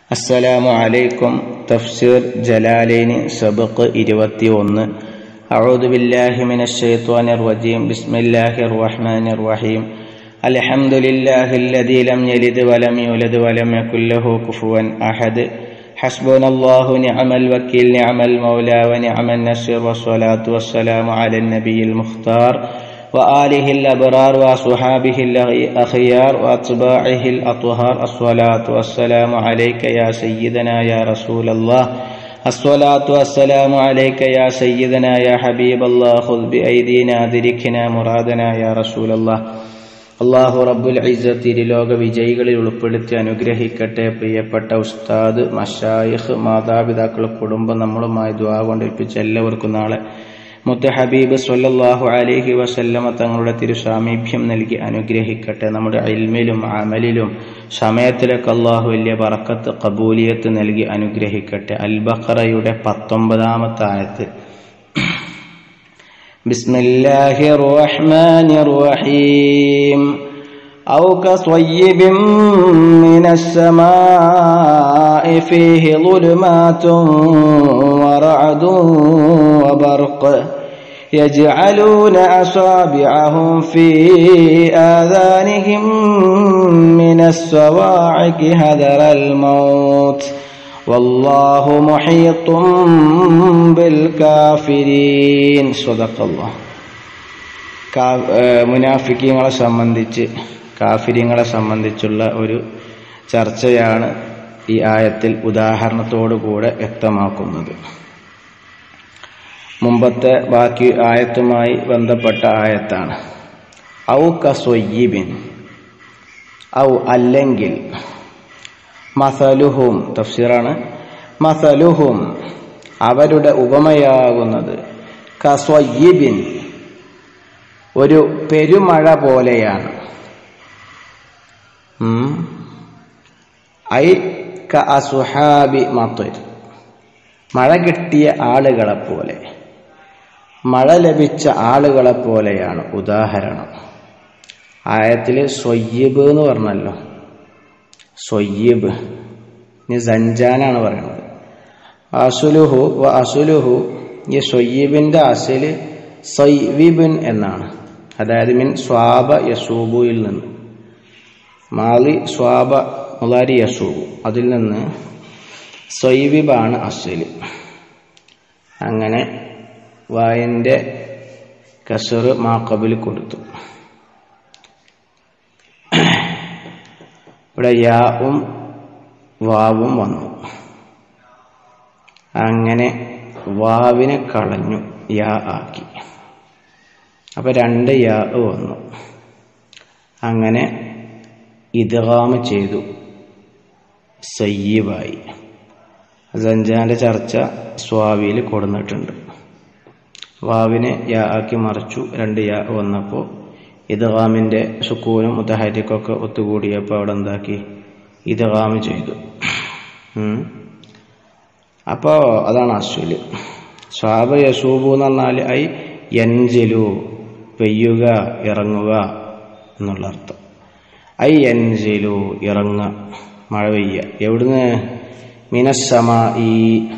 അസ്സലാമു അലൈക്കും തഫ്സീർ ജലാലൈനി സബക്ക് ഇരുപത്തി ഒന്ന് أعوذ بالله من الشيطان الرجيم بسم الله الرحمن الرحيم الحمد لله الذي لم يلد ولم يولد ولم يكن له كفوا أحد حسبنا الله نعم الوكيل نعم المولى ونعم النصير والصلاة والسلام على النبي المختار وآله الأبرار وصحابه الأخيار وأتباعه الأطهار الصلاة والسلام عليك يا سيدنا يا رسول الله الصلاة والسلام عليك يا سيدنا يا حبيب الله خذ بأيدينا أدركنا مرادنا يا رسول الله അള്ളാഹു റബ്ബുൽ ഇസ്സത്തിൽ ലോക വിജയികളിൽ ഉൾപ്പെടുത്തി അനുഗ്രഹിക്കട്ടെ പ്രിയപ്പെട്ട ഉസ്താദ് മഷായിഖ് മാതാപിതാക്കൾ കുടുംബം നമ്മളുമായി ദ്വാ കൊണ്ടേൽപ്പിച്ച എല്ലാവർക്കും നാളെ മുത്ത ഹബീബ് സല്ലല്ലാഹു അലൈഹി വസല്ലമ തങ്ങളുടെ തിരുസാമീപ്യം നൽകി അനുഗ്രഹിക്കട്ടെ നമ്മുടെ ഇൽമിലും അമലിലും സമയത്തിലൊക്കെ അള്ളാഹു വലിയ ബറക്കത്ത് കബൂലിയത്ത് നൽകി അനുഗ്രഹിക്കട്ടെ അൽ ബഖറയുടെ പത്തൊമ്പതാമത്തെ ആയത്ത് بسم الله الرحمن الرحيم أو كصيب من السماء فيه ظلمات ورعد وبرق يجعلون أصابعهم في آذانهم من الصواعق هذر الموت والله محيط بالكافرين صدق الله മുനാഫിക്കങ്ങളെ സംബന്ധിച്ച് കാഫിര്യങ്ങളെ സംബന്ധിച്ചുള്ള ഒരു ചർച്ചയാണ് ഈ ആയത്തിൽ ഉദാഹരണത്തോടുകൂടെ വ്യക്തമാക്കുന്നത് മുമ്പത്തെ ബാക്കി ആയത്തുമായി ബന്ധപ്പെട്ട ആയത്താണ് ഔ കസൊയ്യിബിൻ ഔ അല്ലെങ്കിൽ മസലുഹും തഫ്സീറാണ് മസലുഹും അവരുടെ ഉപമയാകുന്നത് കസ്വയ്യിബിൻ ഒരു പെരുമഴ പോലെയാണ് ഐ ക അസുഹാബി മത്തുർ മഴ കിട്ടിയ ആളുകളെ പോലെ മഴ ലഭിച്ച ആളുകളെ പോലെയാണ് ഉദാഹരണം ആയത്തിൽ സൊയ്യബ് എന്ന് പറഞ്ഞല്ലോ സൊയ്യബ് ഇനി സഞ്ചാനാണ് പറയുന്നത് അസുലുഹു വ അസുലുഹു ഈ സൊയ്യബിന്റെ അസല് സൈവിബിൻ എന്നാണ് അതായത് മിൻ സ്വാബ യസൂബുയിൽ നിന്ന് മാലി സ്വാബ മുലാരി യസൂബു അതിൽ നിന്ന് സൊയ്വിബാണ് അസല് അങ്ങനെ വായന്റെ കസറ് മാക്കബിൽ കൊടുത്തു ഇവിടെ യാവും വാവും വന്നു അങ്ങനെ വാവിനെ കളഞ്ഞു യാ ആക്കി അപ്പൊ രണ്ട് യാ വന്നു അങ്ങനെ ഇദ്ഗാമ് ചെയ്തു സയ്യീബായി സഞ്ചാന്റെ ചർച്ച സ്വാവിയിൽ കൊടുന്നിട്ടുണ്ട് വാവിനെ യാ ആക്കി മറിച്ചു രണ്ട് യാ വന്നപ്പോൾ ഇദ്ഗാമിന്റെ സുക്കൂനും മുത്തഹരിക്കൊക്കെ ഒത്തുകൂടിയപ്പോൾ അവിടെ എന്താക്കി ഇദ്ഗാമ് ചെയ്തു അപ്പോൾ അതാണ് അശ്വല് സ്വാബ യസൂബു എന്ന് പറഞ്ഞാൽ ഐ എൻജിലു പെയ്യുക ഇറങ്ങുക എന്നുള്ള അർത്ഥം ഐ എൻജിലു ഇറങ്ങ മഴ പെയ്യ എവിടുന്ന് മിനസ്സമ ഈ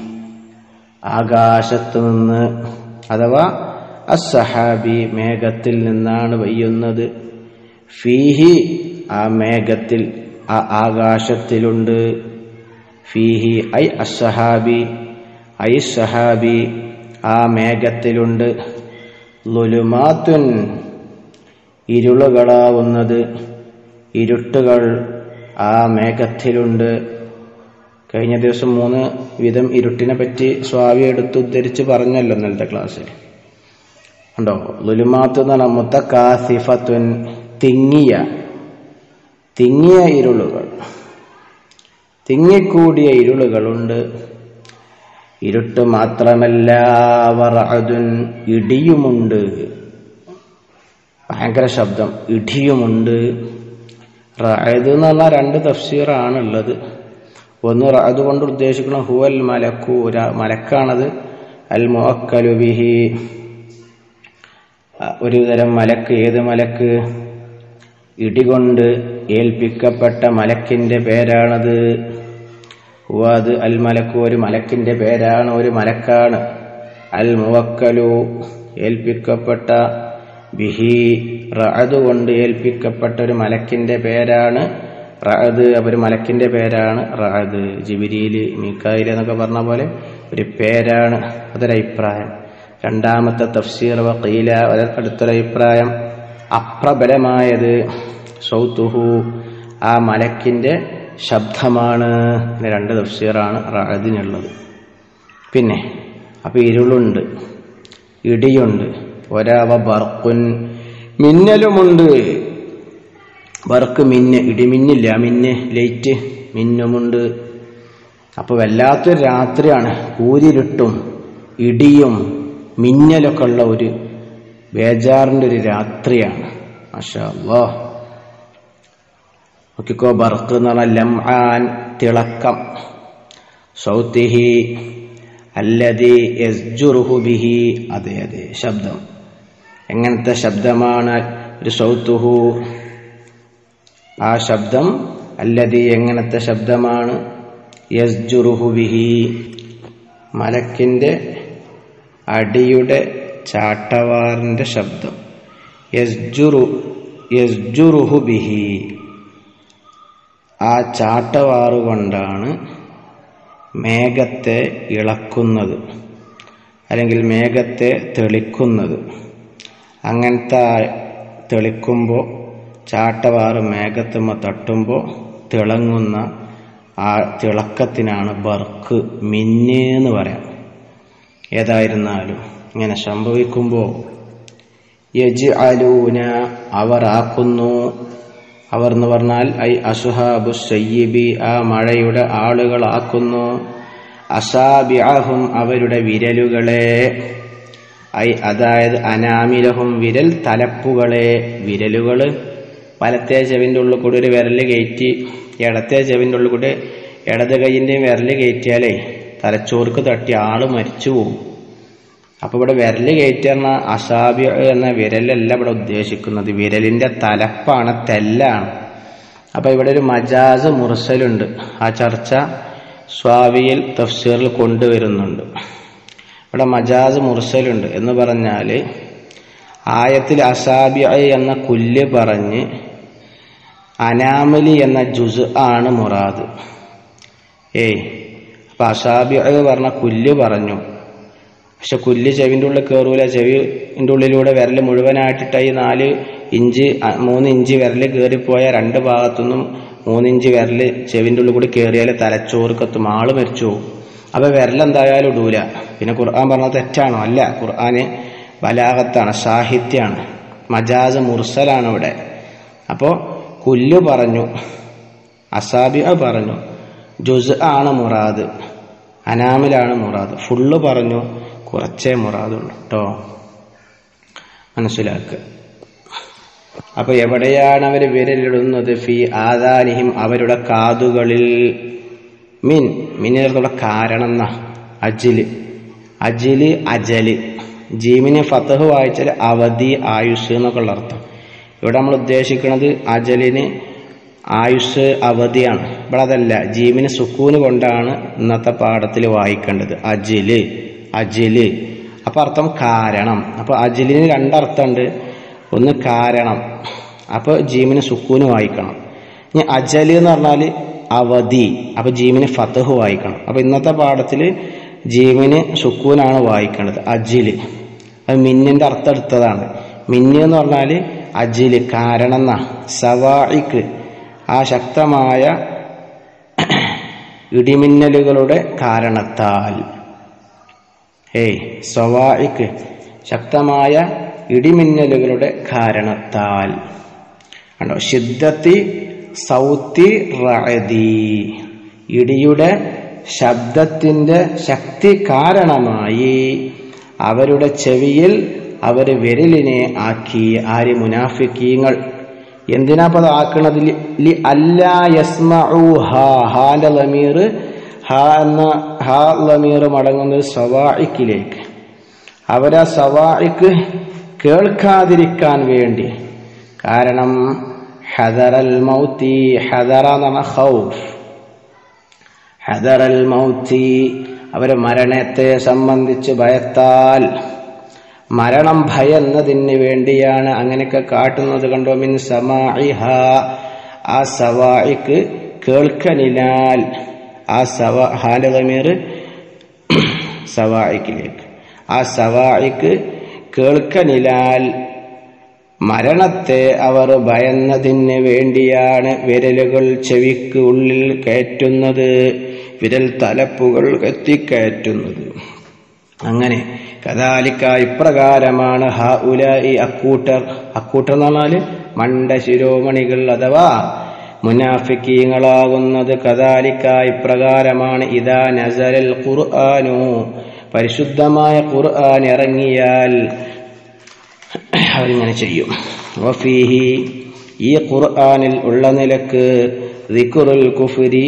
ആകാശത്ത് നിന്ന് അഥവാ അസഹാബി മേഘത്തിൽ നിന്നാണ് പെയ്യുന്നത് ഫീഹി ആ മേഘത്തിൽ ആ ആകാശത്തിലുണ്ട് ഫീഹി ഐ അസഹാബി ഐ സഹാബി ആ മേഘത്തിലുണ്ട് ലുലുമാത്തുൻ ഇരുളുകളാവുന്നത് ഇരുട്ടുകൾ ആ മേഘത്തിലുണ്ട് കഴിഞ്ഞ ദിവസം മൂന്ന് വിധം ഇരുട്ടിനെ പറ്റി സ്വാവി എടുത്ത് ഉദ്ധരിച്ച് പറഞ്ഞല്ലോ ഇന്നലത്തെ ക്ലാസ്സിൽ ഉണ്ടോ ലുലുമാത്ത് എന്ന് പറഞ്ഞാൽ മുത്തക്കാസിഫത്തുൻ തിങ്ങിയ തിങ്ങിയ ഇരുളുകൾ തിങ്ങിക്കൂടിയ ഇരുളുകളുണ്ട് ഇരുട്ട് മാത്രമല്ല വറഅദുൻ ഇടിയുമുണ്ട് ഭയങ്കര ശബ്ദം ഇടിയുമുണ്ട് റഅദ് എന്ന് പറഞ്ഞാൽ രണ്ട് തഫ്സീറാണുള്ളത് ഒന്ന് റഅദ് കൊണ്ട് ഉദ്ദേശിക്കണം ഹുവൽ മലക്കു മലക്കാണത് അൽ മുഅക്കലുബിഹി ഒരു തരം മലക്ക് ഏത് മലക്ക് ഇടികൊണ്ട് ഏൽപ്പിക്കപ്പെട്ട മലക്കിന്റെ പേരാണത് ഹുവ അത് അൽ മലക്കു ഒരു മലക്കിന്റെ പേരാണ് ഒരു മലക്കാണ് അൽ മുവക്കലു ഏൽപ്പിക്കപ്പെട്ട ബിഹി റഅദ് കൊണ്ട് ഏൽപ്പിക്കപ്പെട്ട ഒരു മലക്കിന്റെ പേരാണ് റഅദ് ഒരു മലക്കിന്റെ പേരാണ് റഅദ് ജിബിരിയില് മീക്കായിൽ എന്നൊക്കെ പറഞ്ഞ പോലെ ഒരു പേരാണ് അതൊരഭിപ്രായം രണ്ടാമത്തെ തഫ്സീർ വക്കീല അടുത്തൊരഭിപ്രായം അപ്രബലമായത് സൗത്തുഹു ആ മലക്കിന്റെ ശബ്ദമാണ് ഇങ്ങനെ രണ്ട് തഫ്സീറാണ് റഅദിനുള്ളത് പിന്നെ അപ്പൊ ഇരുളുണ്ട് ഇടിയുണ്ട് ഒരാവ ബർക്കുൻ മിന്നലുമുണ്ട് ബർക്ക് മിന്ന് ഇടിമിന്നില്ല മിന്ന് ലൈറ്റ് മിന്നുമുണ്ട് അപ്പൊ വല്ലാത്തൊരു രാത്രിയാണ് കൂരിരുട്ടും ഇടിയും മിന്നലൊക്കെ ഉള്ള ഒരു ബേജാറിന്റെ ഒരു രാത്രിയാണ് മാഷാ അല്ലാ നോക്കിക്കോ ബർക്ക് എന്ന് പറഞ്ഞാൽ ലംആൻ തിളക്കം സൗത്തിഹി അല്ലതി യസ്ജുറുഹു ബിഹി അതെ അതെ ശബ്ദം എങ്ങനത്തെ ശബ്ദമാണ് ഒരു സൗത്തുഹു ആ ശബ്ദം അല്ലതി എങ്ങനത്തെ ശബ്ദമാണ് യസ്ജുറുഹു ബിഹി മലക്കിന്റെ അടിയുടെ ചാട്ടവാറിന്റെ ശബ്ദം യസ്ജുറു യസ്ജുറുഹു ബിഹി ആ ചാട്ടവാറ് കൊണ്ടാണ് മേഘത്തെ ഇളക്കുന്നത് അല്ലെങ്കിൽ മേഘത്തെ തെളിക്കുന്നത് അങ്ങനത്തെ തെളിക്കുമ്പോൾ ചാട്ടവാറ് മേഘത്തുമ്മ തട്ടുമ്പോൾ തിളങ്ങുന്ന ആ തിളക്കത്തിനാണ് ബർക്ക് മിന്ന് എന്ന് പറയാം ഏതായിരുന്നാലും ഇങ്ങനെ സംഭവിക്കുമ്പോൾ യജ് അലൂന അവർ ആക്കുന്നു അവർ എന്ന് പറഞ്ഞാൽ ഐ അസുഹാബു സയ്യിബി ആ മഴയുടെ ആളുകളാക്കുന്നു അസാബിഅഹും അവരുടെ വിരലുകളെ ഐ അതായത് അനാമിലഹും വിരൽ തലപ്പുകളെ വിരലുകൾ വലത്തെ ചെവിൻ്റെ ഉള്ളിൽ കൂടി ഒരു വിരൽ കയറ്റി ഇടത്തെ ചെവിൻ്റെ ഉള്ളിൽ കൂടി ഇടത് കൈയിൻ്റെയും വിരൽ കയറ്റിയാലേ തലച്ചോർക്ക് തട്ടി ആള് മരിച്ചു പോകും അപ്പൊ ഇവിടെ വിരല് കയറ്റുന്ന അസാബി എന്ന വിരലല്ല ഇവിടെ ഉദ്ദേശിക്കുന്നത് വിരലിന്റെ തലപ്പാണ് തെല്ലാണ് അപ്പൊ ഇവിടെ ഒരു മജാസ് മുർസലുണ്ട് ആ ചർച്ച സ്വാവിയിൽ തഫ്സീറിൽ കൊണ്ടുവരുന്നുണ്ട് ഇവിടെ മജാസ് മുർസലുണ്ട് എന്ന് പറഞ്ഞാല് ആയത്തിൽ അസാബി എന്ന കുല്ല് പറഞ്ഞ് അനാമലി എന്ന ജുസ് ആണ് മുറാദ് ഏയ് അപ്പൊ അസാബി പറഞ്ഞ കുല്ല് പറഞ്ഞു പക്ഷെ കുല്ല് ചെവിൻ്റെ ഉള്ളിൽ കയറൂല ചെവിൻ്റെ ഉള്ളിലൂടെ വിരൽ മുഴുവനായിട്ടിട്ട് ഈ നാല് ഇഞ്ച് അ, മൂന്ന് ഇഞ്ച് വിരൽ കയറിപ്പോയ രണ്ട് ഭാഗത്തുനിന്നും മൂന്നിഞ്ച് വിരൽ ചെവിൻ്റെ ഉള്ളിൽ കൂടി കയറിയാൽ തലച്ചോർക്കെത്തും ആള് മരിച്ചു പോകും അപ്പൊ വിരൽ എന്തായാലും ഇടൂല പിന്നെ ഖുർആൻ പറഞ്ഞത് തെറ്റാണോ അല്ല ഖുർആന് ബലാഗത്താണ് സാഹിത്യാണ് മജാസ് മുർസലാണ് ഇവിടെ അപ്പോ കുല്ല് പറഞ്ഞു അസാബിഅ പറഞ്ഞു ജുസ് ആണ് മുറാദ് അനാമിലാണ് മുറാദ് ഫുള്ള് പറഞ്ഞു കുറച്ചേ മുറാദുള്ളൂ കേട്ടോ മനസ്സിലാക്കുക അപ്പൊ എവിടെയാണ് അവർ വിരലിടുന്നത് ഫി ആദാനിഹിം അവരുടെ കാതുകളിൽ മിൻ മിന്നിടത്തുള്ള കാരണം എന്നാ അജില് അജില് അജല് ജീമിന് ഫതഹ് വായിച്ചാൽ അവധി ആയുസ് എന്നൊക്കെ ഉള്ള അർത്ഥം ഇവിടെ നമ്മൾ ഉദ്ദേശിക്കുന്നത് അജലിന് ആയുസ് അവധിയാണ് ഇവിടെ അതല്ല ജീമിന് സുക്കൂന് കൊണ്ടാണ് ഇന്നത്തെ പാഠത്തിൽ വായിക്കേണ്ടത് അജില് അജില് അപ്പൊ അർത്ഥം കാരണം അപ്പൊ അജിലിന് രണ്ടർത്ഥമുണ്ട് ഒന്ന് കാരണം അപ്പൊ ജീമിന് സുക്കൂന് വായിക്കണം ഇനി അജല് എന്ന് പറഞ്ഞാൽ അവധി അപ്പൊ ജീമിന് ഫതഹ് വായിക്കണം അപ്പൊ ഇന്നത്തെ പാഠത്തിൽ ജീമിന് സുക്കൂനാണ് വായിക്കേണ്ടത് അജില് അത് മിന്നിന്റെ അർത്ഥം എടുത്തതാണ് മിന്ന് എന്ന് പറഞ്ഞാൽ അജില് കാരണം എന്നാ സവായിക്ക് ആ ശക്തമായ ഇടിമിന്നലുകളുടെ കാരണത്താൽ ഏയ് സവായിക്ക് ശക്തമായ ഇടിമിന്നലുകളുടെ കാരണത്താൽ കണ്ടോ ശിദ്ധത്തി സൗത്തി റഅദി ഇടിയുടെ ശബ്ദത്തിന്റെ ശക്തി കാരണമായി അവരുടെ ചെവിയിൽ അവർ വിരലിനെ ആക്കി ആര് മുനാഫിക്കീങ്ങൾ എന്തിനാ പത് ആക്കണത് ലി- ലി അല്ലാ യസ്മഉ ഹാ ഹാന്റെ ലമീർ ഹാ എന്ന ഹാ ലമീർ മടങ്ങുന്നത് സവായിക്കിലേക്ക് അവരാ സവായിക്ക് കേൾക്കാതിരിക്കാൻ വേണ്ടി കാരണം ഹദറൽ മൗത്തി ഹദറ എന്ന് പറഞ്ഞ ഹൗഫ് ഹദറൽ മൗത്തി അവർ മരണത്തെ സംബന്ധിച്ച് ഭയത്താൽ മരണം ഭയന്നതിന് വേണ്ടിയാണ് അങ്ങനെയൊക്കെ കാട്ടുന്നത് കണ്ടോ മിൻ സമാഇഹ ആ സവായിക്ക് കേൾക്കനിനാൽ ആ സവ ഹാലതമീർ സവായിക്കിലേക്ക് ആ സവായിക്ക് കേൾക്കനിലാൽ മരണത്തെ അവർ ഭയന്നതിന് വേണ്ടിയാണ് വിരലുകൾ ചെവിക്ക് ഉള്ളിൽ കയറ്റുന്നത് വിരൽ തലപ്പുകൾ എത്തിക്കയറ്റുന്നത് അങ്ങനെ കഥാലിക്ക ഇപ്രകാരമാണ് ഹ ഉല ഈ അക്കൂട്ടർ അക്കൂട്ടർ എന്ന് പറഞ്ഞാല് മണ്ട ശിരോമണികൾ അഥവാ മുനാഫിക്കീങ്ങളാകുന്നത് കഥാലിക്ക ഇപ്രകാരമാണ് ഇതാ നസരൽ ഖുർആാനു പരിശുദ്ധമായ ഖുർആൻ ഇറങ്ങിയാൽ അവരിങ്ങനെ ചെയ്യും വഫീഹി ഈ ഖുർആനിൽ ഉള്ള നിലക്ക് ദിക്കുറുൽ കുഫുരി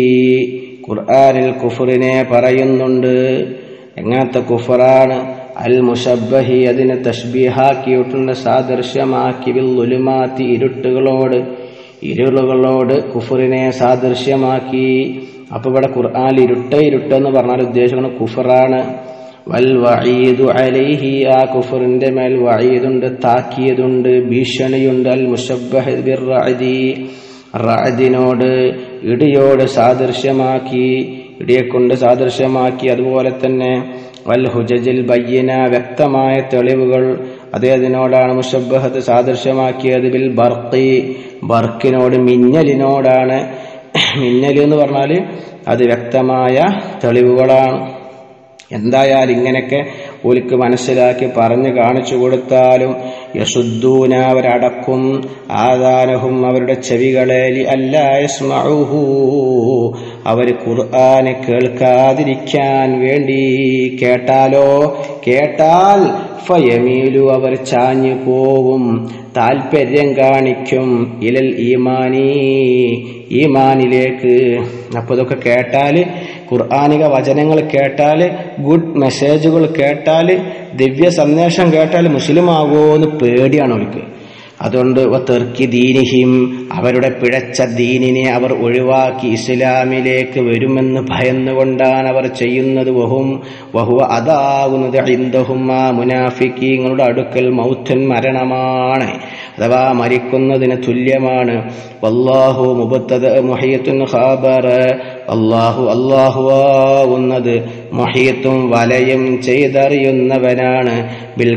ഖുർആനിൽ കുഫറിനെ പറയുന്നുണ്ട് എങ്ങനത്തെ കുഫറാണ് അൽ മുഷബഹി അതിനെ തഷ്ബീഹാക്കിയിട്ടുണ്ട് സാദൃശ്യമാക്കി വില്ലുലുമാത്തി ഇരുട്ടുകളോട് ഇരുളുകളോട് കുഫറിനെ സാദൃശ്യമാക്കി അപ്പൊ ഇവിടെ ഖുർആൻ ഇരുട്ട് ഇരുട്ട് എന്ന് പറഞ്ഞാൽ ഉദ്ദേശിക്കുന്നത് കുഫറാണ് വൽ വഈദു അലൈഹി ആ കുഫറിന്റെ മേൽ വഈദുണ്ട് താക്കിയതുണ്ട് ഭീഷണിയുണ്ട് അൽ മുഷബ്ബഹ് ബിർറഅദി റഅദിനോട് ഇടിയോട് സാദൃശ്യമാക്കി ഇടിയെ കൊണ്ട് സാദൃശ്യമാക്കി അതുപോലെ തന്നെ വൽ ഹുജജിൽ ബയ്യന വ്യക്തമായ തെളിവുകൾ അതേ അതിനോടാണ് മുഷബ്ബഹത്ത് സാദൃശ്യമാക്കിയത് ബിൽ ബർക്കി ബർക്കിനോട് മിന്നലിനോടാണ് മിന്നൽ എന്ന് പറഞ്ഞാൽ അത് വ്യക്തമായ തെളിവുകളാണ് എന്തായാലും ഇങ്ങനെയൊക്കെ ഓലിക്ക് മനസ്സിലാക്കി പറഞ്ഞു കാണിച്ചു കൊടുത്താലും യശുദ്ധൂന അവരടക്കും ആദാനഹും അവരുടെ ചെവികളെ അല്ലാസ്മഹു അവർ ഖുർആനെ കേൾക്കാതിരിക്കാൻ വേണ്ടി കേട്ടാലോ കേട്ടാൽ ഫയമീലു അവർ ചാഞ്ഞു പോവും താൽപര്യം കാണിക്കും ഇലൽ ഈമാനി ഈമാനിലേക്ക് അപ്പോൾ ഇതൊക്കെ കേട്ടാൽ ഖുർആാനിക വചനങ്ങൾ കേട്ടാൽ ഗുഡ് മെസ്സേജുകൾ കേട്ടാൽ ദിവ്യ സന്ദേശം കേട്ടാൽ മുസ്ലിം ആകുമോ എന്ന് പേടിയാണ് അവർക്ക് അതുകൊണ്ട് തെർക്കി ദീനിഹിം അവരുടെ പിഴച്ച ദീനിനെ അവർ ഒഴിവാക്കി ഇസ്ലാമിലേക്ക് വരുമെന്ന് ഭയന്നുകൊണ്ടാണ് അവർ ചെയ്യുന്നത് വഹും വഹുവ അതാകുന്നത് ഇന്ദഹും ആ മുനാഫിക്കീങ്ങളുടെ അടുക്കൽ മൗത്തൻ മരണമാണ് അഥവാ മരിക്കുന്നതിന് തുല്യമാണ് വല്ലാഹു മുബത്തത് മുഹയ്യത്തുൻ ഖാബർ അള്ളാഹു അള്ളാഹുവാവുന്നത് മൊഹീത്തും വലയും ചെയ്തറിയുന്നവനാണ് ബിൽ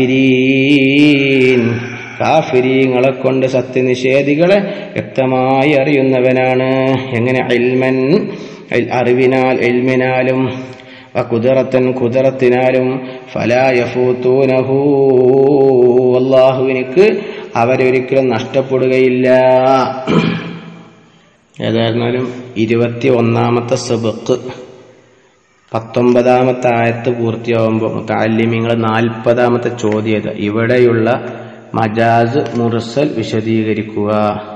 കാഫിരീൻ കാഫിരീങ്ങളെ കൊണ്ട് സത്യനിഷേധികളെ വ്യക്തമായി അറിയുന്നവനാണ് എങ്ങനെ ഇൽമൻ അറിവിനാൽ എൽമിനാലും കുതിറത്തൻ കുതിറത്തിനാലും ഫലായഫൂത്തൂനഹൂ അള്ളാഹുവിനിക്ക് അവരൊരിക്കലും നഷ്ടപ്പെടുകയില്ല ഏതായിരുന്നാലും ഇരുപത്തി ഒന്നാമത്തെ സബക്ക് പത്തൊമ്പതാമത്തെ ആയത്ത് പൂർത്തിയാവുമ്പോൾ മുത്താലിമ്യങ്ങൾ നാൽപ്പതാമത്തെ ചോദ്യത ഇവിടെയുള്ള മജാസ് മുർസൽ വിശദീകരിക്കുക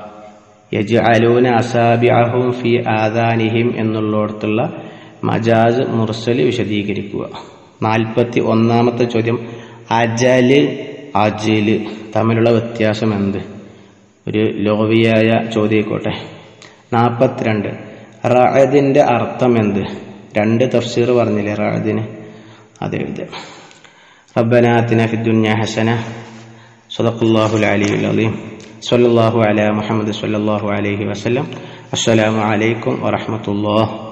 യജ്അലൂന അസാബിഅഹും ഫി ആദാനിഹിം എന്നുള്ളിടത്തുള്ള മജാസ് മുർസൽ വിശദീകരിക്കുക നാൽപ്പത്തി ഒന്നാമത്തെ ചോദ്യം അജല് അജല് തമ്മിലുള്ള വ്യത്യാസം എന്ത് ഒരു ലോവിയായ ചോദ്യമായിക്കോട്ടെ നാൽപ്പത്തിരണ്ട് റഅദിന്റെ അർത്ഥം എന്ത് രണ്ട് തഫ്സീർ പറഞ്ഞില്ലേ റഅദിന് അതെ ഇത് ربنا آتنا في الدنيا حسنة صدق الله العلي العظيم صلى الله على محمد صلى الله عليه وسلم السلام عليكم ورحمة الله